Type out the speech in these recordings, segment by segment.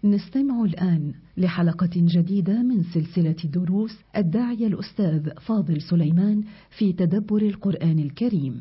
نستمع الآن لحلقة جديدة من سلسلة دروس الداعية الأستاذ فاضل سليمان في تدبر القرآن الكريم.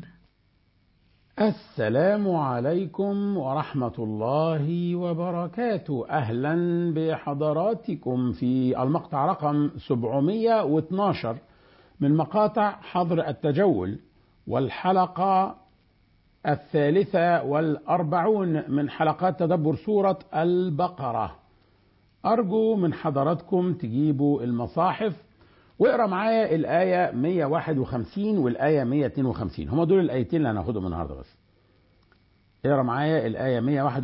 السلام عليكم ورحمة الله وبركاته أهلا بحضراتكم في المقطع رقم 712 من مقاطع حظر التجول والحلقة الثالثة والأربعون من حلقات تدبر سورة البقرة أرجو من حضراتكم تجيبوا المصاحف واقرا معايا الآية 151 والآية 152 هما دول الآيتين اللي هناخدهم النهارده بس اقرا معايا الآية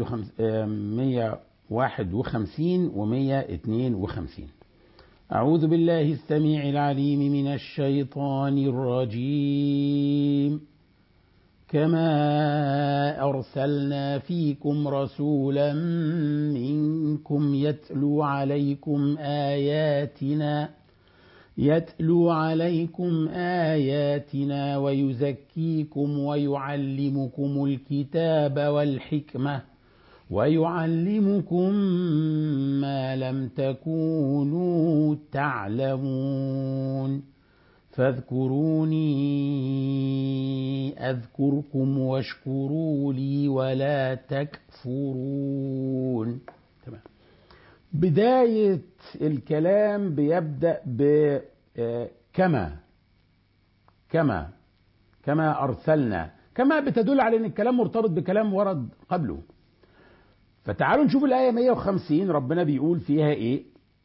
151 و 152 أعوذ بالله السميع العليم من الشيطان الرجيم كما أرسلنا فيكم رسولا منكم يتلو عليكم آياتنا يتلو عليكم آياتنا ويزكيكم ويعلمكم الكتاب والحكمة ويعلمكم ما لم تكونوا تعلمون فاذكروني أذكركم واشكروا لي ولا تكفرون تمام بداية الكلام بيبدأ ب كما كما كما أرسلنا كما بتدل على أن الكلام مرتبط بكلام ورد قبله فتعالوا نشوف الآية 150 ربنا بيقول فيها إيه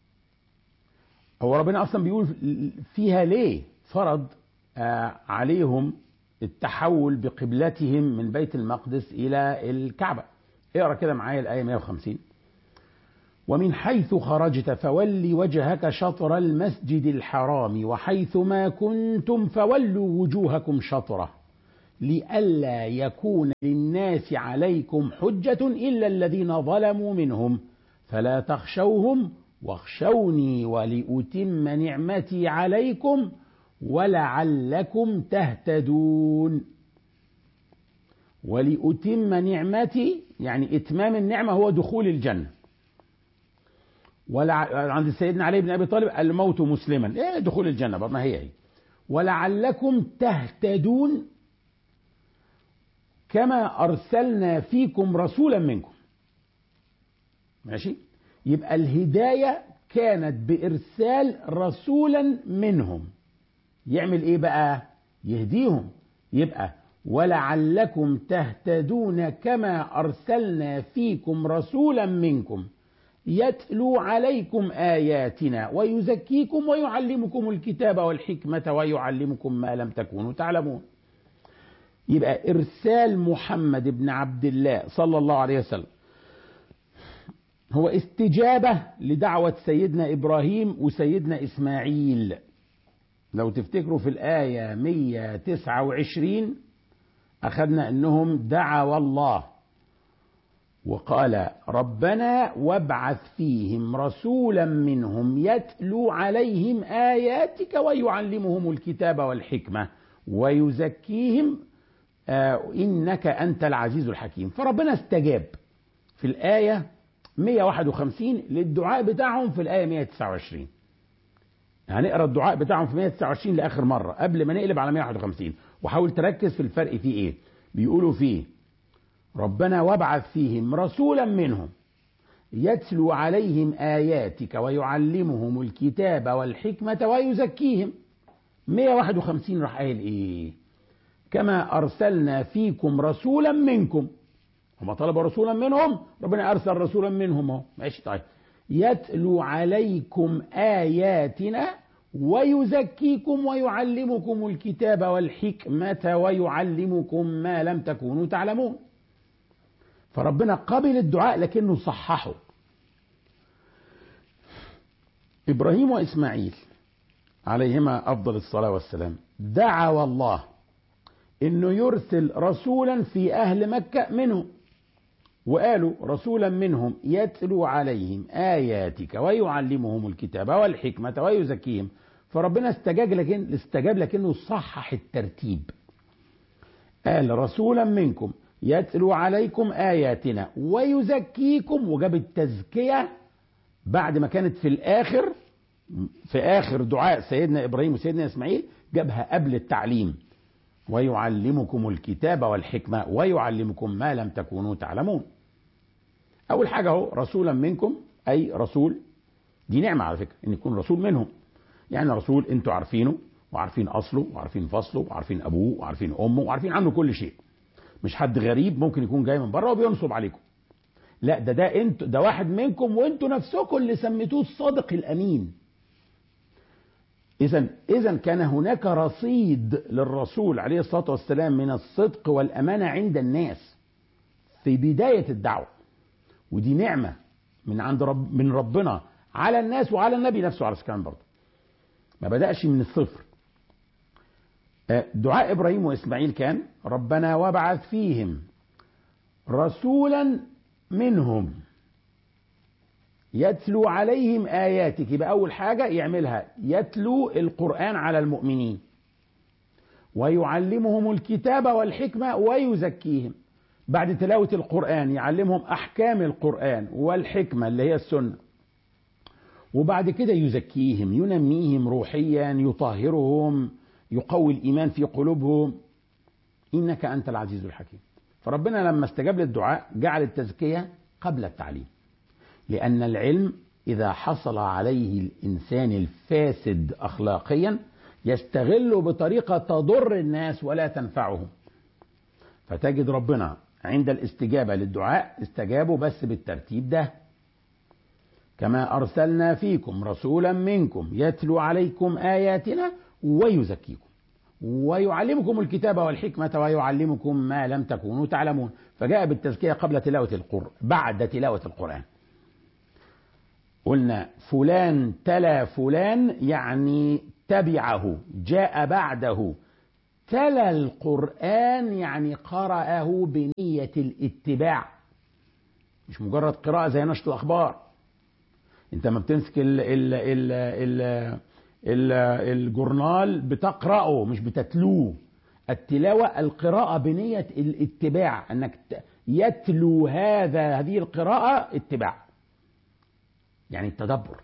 هو ربنا أصلا بيقول فيها ليه فرض عليهم التحول بقبلتهم من بيت المقدس إلى الكعبة اقرأ كده معايا الآية 150 ومن حيث خرجت فول وجهك شطر المسجد الحرام وحيث ما كنتم فولوا وجوهكم شطره لئلا يكون للناس عليكم حجة إلا الذين ظلموا منهم فلا تخشوهم واخشوني ولأتم نعمتي عليكم ولعلكم تهتدون ولأتم نعمتي يعني إتمام النعمة هو دخول الجنة ولع... عند سيدنا علي بن ابي طالب الموت مسلما ايه دخول الجنه ما هي هي ولعلكم تهتدون كما ارسلنا فيكم رسولا منكم ماشي يبقى الهدايه كانت بارسال رسولا منهم يعمل ايه بقى يهديهم يبقى ولعلكم تهتدون كما ارسلنا فيكم رسولا منكم يتلو عليكم آياتنا ويزكيكم ويعلمكم الكتاب والحكمة ويعلمكم ما لم تكونوا تعلمون يبقى إرسال محمد بن عبد الله صلى الله عليه وسلم هو استجابة لدعوة سيدنا إبراهيم وسيدنا إسماعيل لو تفتكروا في الآية 129 أخذنا أنهم دعوا الله وقال ربنا وابعث فيهم رسولا منهم يتلو عليهم اياتك ويعلمهم الكتاب والحكمه ويزكيهم آه انك انت العزيز الحكيم فربنا استجاب في الايه 151 للدعاء بتاعهم في الايه 129 هنقرا الدعاء بتاعهم في 129 لاخر مره قبل ما نقلب على 151 وحاول تركز في الفرق فيه ايه بيقولوا فيه ربنا وابعث فيهم رسولا منهم يتلو عليهم آياتك ويعلمهم الكتاب والحكمة ويزكيهم 151 راح قايل ايه كما أرسلنا فيكم رسولا منكم هم طلبوا رسولا منهم ربنا أرسل رسولا منهم اهو ماشي طيب يتلو عليكم آياتنا ويزكيكم ويعلمكم الكتاب والحكمة ويعلمكم ما لم تكونوا تعلمون فربنا قبل الدعاء لكنه صححه ابراهيم واسماعيل عليهما افضل الصلاه والسلام دعوا الله انه يرسل رسولا في اهل مكه منهم وقالوا رسولا منهم يتلو عليهم اياتك ويعلمهم الكتاب والحكمه ويزكيهم فربنا استجاب لكن استجاب لكنه صحح الترتيب قال رسولا منكم يتلو عليكم آياتنا ويزكيكم وجاب التزكية بعد ما كانت في الآخر في آخر دعاء سيدنا إبراهيم وسيدنا إسماعيل جابها قبل التعليم ويعلمكم الكتاب والحكمة ويعلمكم ما لم تكونوا تعلمون أول حاجة هو رسولا منكم أي رسول دي نعمة على فكرة إن يكون رسول منهم يعني رسول أنتوا عارفينه وعارفين أصله وعارفين فصله وعارفين أبوه وعارفين أمه وعارفين عنه كل شيء مش حد غريب ممكن يكون جاي من بره وبينصب عليكم لا ده ده انت ده واحد منكم وانتوا نفسكم اللي سميتوه الصادق الامين اذا اذا كان هناك رصيد للرسول عليه الصلاه والسلام من الصدق والامانه عند الناس في بدايه الدعوه ودي نعمه من عند رب من ربنا على الناس وعلى النبي نفسه على السكان برضه ما بداش من الصفر دعاء ابراهيم واسماعيل كان ربنا وابعث فيهم رسولا منهم يتلو عليهم اياتك يبقى اول حاجه يعملها يتلو القران على المؤمنين ويعلمهم الكتاب والحكمه ويزكيهم بعد تلاوه القران يعلمهم احكام القران والحكمه اللي هي السنه وبعد كده يزكيهم ينميهم روحيا يطهرهم يقوي الايمان في قلوبهم انك انت العزيز الحكيم فربنا لما استجاب للدعاء جعل التزكيه قبل التعليم لان العلم اذا حصل عليه الانسان الفاسد اخلاقيا يستغله بطريقه تضر الناس ولا تنفعهم فتجد ربنا عند الاستجابه للدعاء استجابوا بس بالترتيب ده كما ارسلنا فيكم رسولا منكم يتلو عليكم اياتنا ويزكيكم ويعلمكم الكتاب والحكمة ويعلمكم ما لم تكونوا تعلمون فجاء بالتزكية قبل تلاوة القرآن بعد تلاوة القرآن قلنا فلان تلا فلان يعني تبعه جاء بعده تلا القرآن يعني قرأه بنية الاتباع مش مجرد قراءة زي نشر الأخبار انت ما بتمسك ال ال ال ال الجورنال بتقرأه مش بتتلوه التلاوة القراءة بنية الاتباع انك يتلو هذا هذه القراءة اتباع يعني التدبر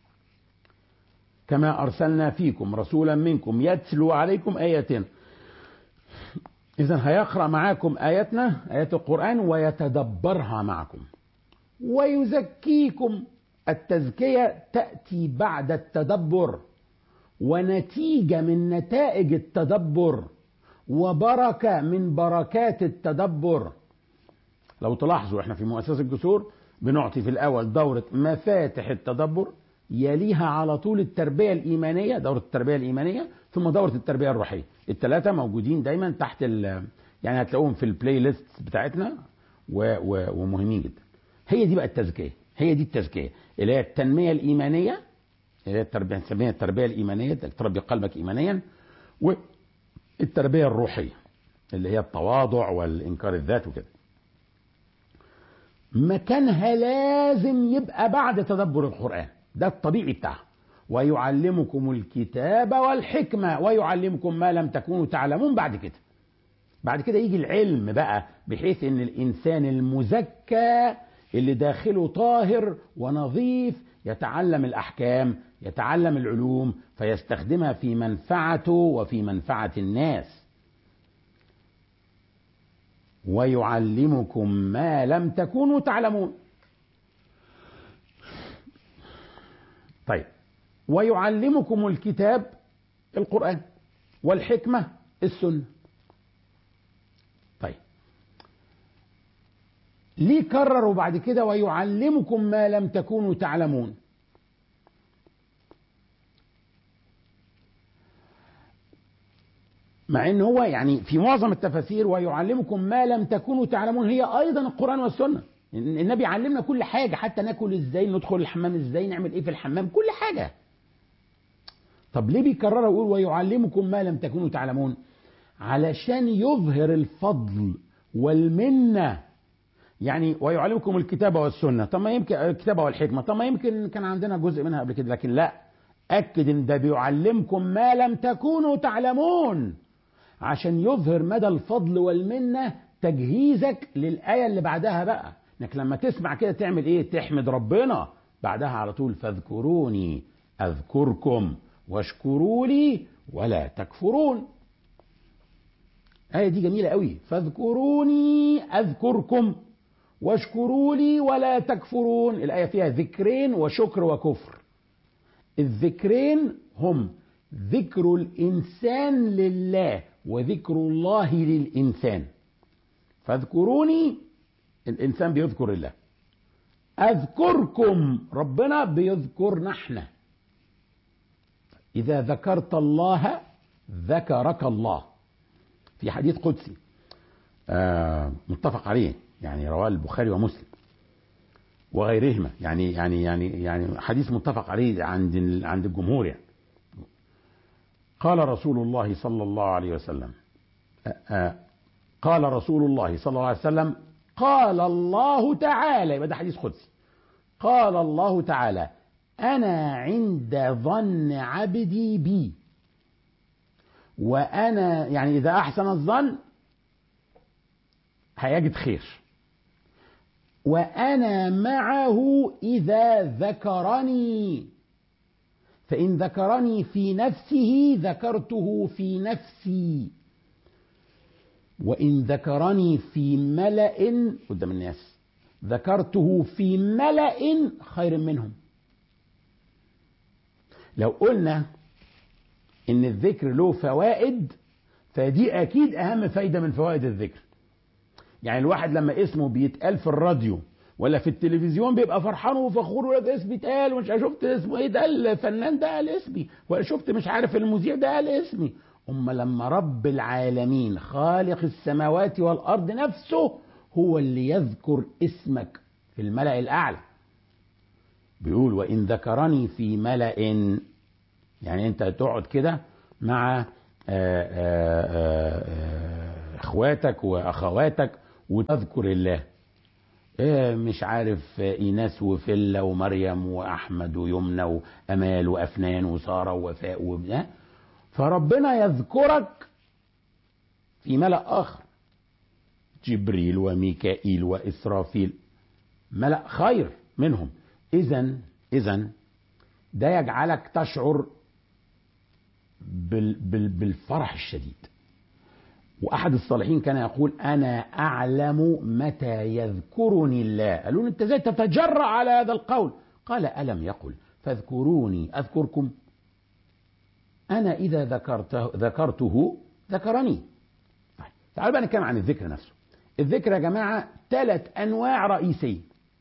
كما أرسلنا فيكم رسولا منكم يتلو عليكم آياتنا إذا هيقرأ معاكم آياتنا آيات القرآن ويتدبرها معكم ويزكيكم التزكية تأتي بعد التدبر ونتيجة من نتائج التدبر وبركة من بركات التدبر لو تلاحظوا احنا في مؤسسة الجسور بنعطي في الأول دورة مفاتح التدبر يليها على طول التربية الإيمانية دورة التربية الإيمانية ثم دورة التربية الروحية الثلاثة موجودين دايما تحت ال يعني هتلاقوهم في البلاي ليست بتاعتنا و و ومهمين جدا هي دي بقى التزكية هي دي التزكية اللي هي التنمية الإيمانية اللي هي التربية بنسميها التربية الإيمانية تربي قلبك إيمانيا والتربية الروحية اللي هي التواضع والإنكار الذات وكده مكانها لازم يبقى بعد تدبر القرآن ده الطبيعي بتاعها ويعلمكم الكتاب والحكمة ويعلمكم ما لم تكونوا تعلمون بعد كده بعد كده يجي العلم بقى بحيث ان الانسان المزكى اللي داخله طاهر ونظيف يتعلم الاحكام يتعلم العلوم فيستخدمها في منفعته وفي منفعه الناس ويعلمكم ما لم تكونوا تعلمون طيب ويعلمكم الكتاب القرآن والحكمة السنة طيب ليه كرروا بعد كده ويعلمكم ما لم تكونوا تعلمون مع ان هو يعني في معظم التفاسير ويعلمكم ما لم تكونوا تعلمون هي ايضا القران والسنه النبي علمنا كل حاجه حتى ناكل ازاي ندخل الحمام ازاي نعمل ايه في الحمام كل حاجه طب ليه بيكررها ويقول ويعلمكم ما لم تكونوا تعلمون علشان يظهر الفضل والمنه يعني ويعلمكم الكتابه والسنه طب ما يمكن الكتابه والحكمه طب ما يمكن كان عندنا جزء منها قبل كده لكن لا اكد ان ده بيعلمكم ما لم تكونوا تعلمون عشان يظهر مدى الفضل والمنه تجهيزك للايه اللي بعدها بقى انك لما تسمع كده تعمل ايه تحمد ربنا بعدها على طول فاذكروني اذكركم واشكروا لي ولا تكفرون الآية دي جميلة قوي فاذكروني أذكركم واشكروا لي ولا تكفرون الآية فيها ذكرين وشكر وكفر الذكرين هم ذكر الإنسان لله وذكر الله للإنسان فاذكروني الإنسان بيذكر الله أذكركم ربنا بيذكرنا احنا إذا ذكرت الله ذكرك الله في حديث قدسي آه متفق عليه يعني رواه البخاري ومسلم وغيرهما يعني يعني يعني يعني حديث متفق عليه عند عند الجمهور يعني قال رسول الله صلى الله عليه وسلم آه آه قال رسول الله صلى الله عليه وسلم قال الله تعالى يبقى ده حديث قدسي قال الله تعالى أنا عند ظن عبدي بي وأنا يعني إذا أحسن الظن هيجد خير وأنا معه إذا ذكرني فإن ذكرني في نفسه ذكرته في نفسي وإن ذكرني في ملأ قدام الناس ذكرته في ملأ خير منهم لو قلنا ان الذكر له فوائد فدي اكيد اهم فايده من فوائد الذكر يعني الواحد لما اسمه بيتقال في الراديو ولا في التلفزيون بيبقى فرحان وفخور ولا ده اسمي اتقال ومش شفت اسمه ايه ده الفنان ده قال اسمي ولا شفت مش عارف المذيع ده قال اسمي اما لما رب العالمين خالق السماوات والارض نفسه هو اللي يذكر اسمك في الملأ الاعلى بيقول وان ذكرني في ملأ يعني انت تقعد كده مع اخواتك واخواتك وتذكر الله إيه مش عارف ايناس وفله ومريم واحمد ويمنى وامال وافنان وساره ووفاء وابناء فربنا يذكرك في ملأ اخر جبريل وميكائيل واسرافيل ملأ خير منهم اذا اذا ده يجعلك تشعر بال بال بالفرح الشديد واحد الصالحين كان يقول انا اعلم متى يذكرني الله قالوا له انت ازاي تتجرأ على هذا القول قال الم يقل فاذكروني اذكركم انا اذا ذكرته ذكرته ذكرني طيب تعالوا بقى نتكلم عن الذكر نفسه الذكر يا جماعه ثلاث انواع رئيسيه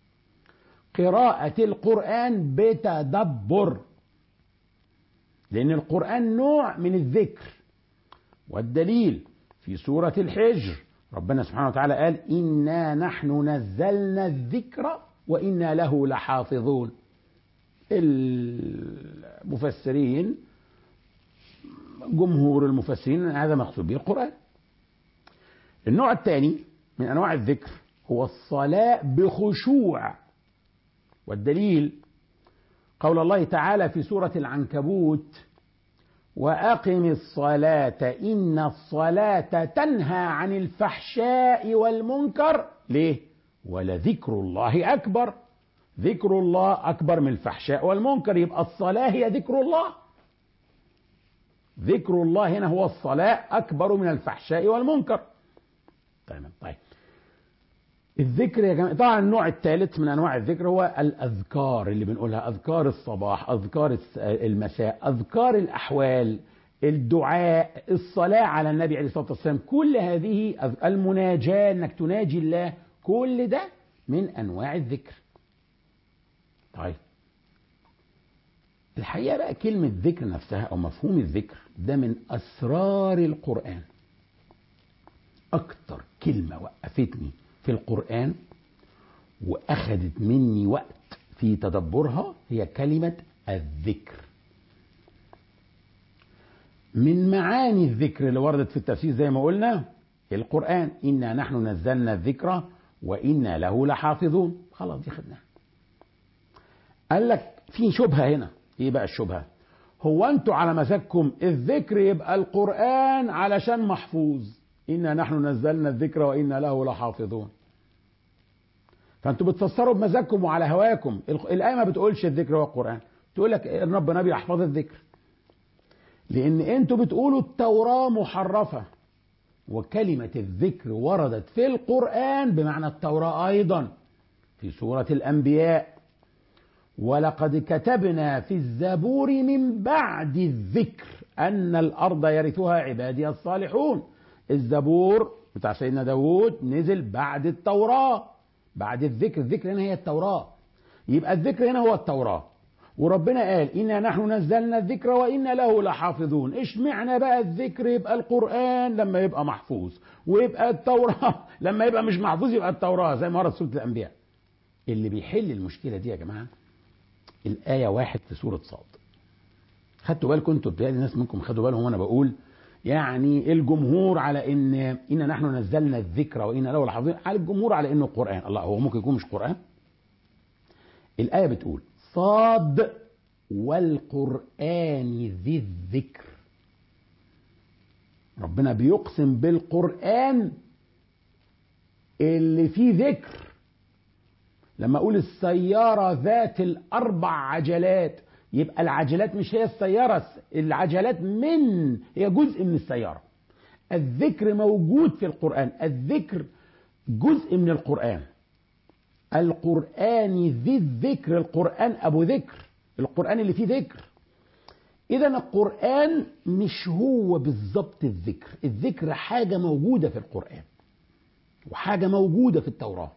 قراءة القرآن بتدبر لأن القرآن نوع من الذكر والدليل في سورة الحجر ربنا سبحانه وتعالى قال إنا نحن نزلنا الذكر وإنا له لحافظون المفسرين جمهور المفسرين هذا مقصود به القرآن النوع الثاني من أنواع الذكر هو الصلاة بخشوع والدليل قول الله تعالى في سورة العنكبوت وأقم الصلاة إن الصلاة تنهى عن الفحشاء والمنكر ليه؟ ولذكر الله أكبر ذكر الله أكبر من الفحشاء والمنكر يبقى الصلاة هي ذكر الله ذكر الله هنا هو الصلاة أكبر من الفحشاء والمنكر طيب طيب الذكر يا جماعه طبعا النوع الثالث من انواع الذكر هو الاذكار اللي بنقولها اذكار الصباح اذكار المساء اذكار الاحوال الدعاء الصلاه على النبي عليه الصلاه والسلام كل هذه المناجاه انك تناجي الله كل ده من انواع الذكر طيب الحقيقه بقى كلمه ذكر نفسها او مفهوم الذكر ده من اسرار القران اكتر كلمه وقفتني في القرآن وأخذت مني وقت في تدبرها هي كلمة الذكر من معاني الذكر اللي وردت في التفسير زي ما قلنا القرآن إنا نحن نزلنا الذكر وإنا له لحافظون خلاص دي خدناها قال لك في شبهة هنا ايه بقى الشبهة هو انتوا على مزاجكم الذكر يبقى القرآن علشان محفوظ إنا نحن نزلنا الذكر وإنا له لحافظون فانتوا بتفسروا بمزاجكم وعلى هواكم الايه ما بتقولش الذكر هو القران تقول لك ربنا بيحفظ الذكر لان انتوا بتقولوا التوراه محرفه وكلمه الذكر وردت في القران بمعنى التوراه ايضا في سوره الانبياء ولقد كتبنا في الزبور من بعد الذكر ان الارض يرثها عبادي الصالحون الزبور بتاع سيدنا داود نزل بعد التوراه بعد الذكر الذكر هنا هي التوراة يبقى الذكر هنا هو التوراة وربنا قال إنا نحن نزلنا الذكر وإنا له لحافظون إيش معنى بقى الذكر يبقى القرآن لما يبقى محفوظ ويبقى التوراة لما يبقى مش محفوظ يبقى التوراة زي ما ورد سورة الأنبياء اللي بيحل المشكلة دي يا جماعة الآية واحد في سورة صاد خدتوا بالكم انتوا بتهيألي ناس منكم خدوا بالهم وانا بقول يعني الجمهور على ان ان نحن نزلنا الذكر وانا له لحافظين على الجمهور على انه قران الله هو ممكن يكون مش قران الايه بتقول صاد والقران ذي الذكر ربنا بيقسم بالقران اللي فيه ذكر لما اقول السياره ذات الاربع عجلات يبقى العجلات مش هي السيارة العجلات من هي جزء من السيارة الذكر موجود في القرآن الذكر جزء من القرآن القرآن ذي الذكر القرآن أبو ذكر القرآن اللي فيه ذكر إذا القرآن مش هو بالظبط الذكر الذكر حاجة موجودة في القرآن وحاجة موجودة في التوراة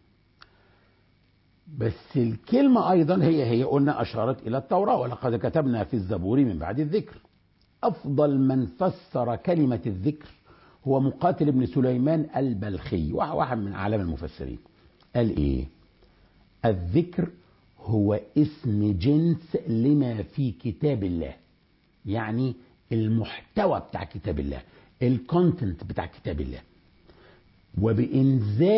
بس الكلمة أيضا هي هي قلنا أشارت إلى التوراة ولقد كتبنا في الزبور من بعد الذكر أفضل من فسر كلمة الذكر هو مقاتل بن سليمان البلخي واحد من أعلام المفسرين قال إيه الذكر هو اسم جنس لما في كتاب الله يعني المحتوى بتاع كتاب الله الكونتنت بتاع كتاب الله وبإنزال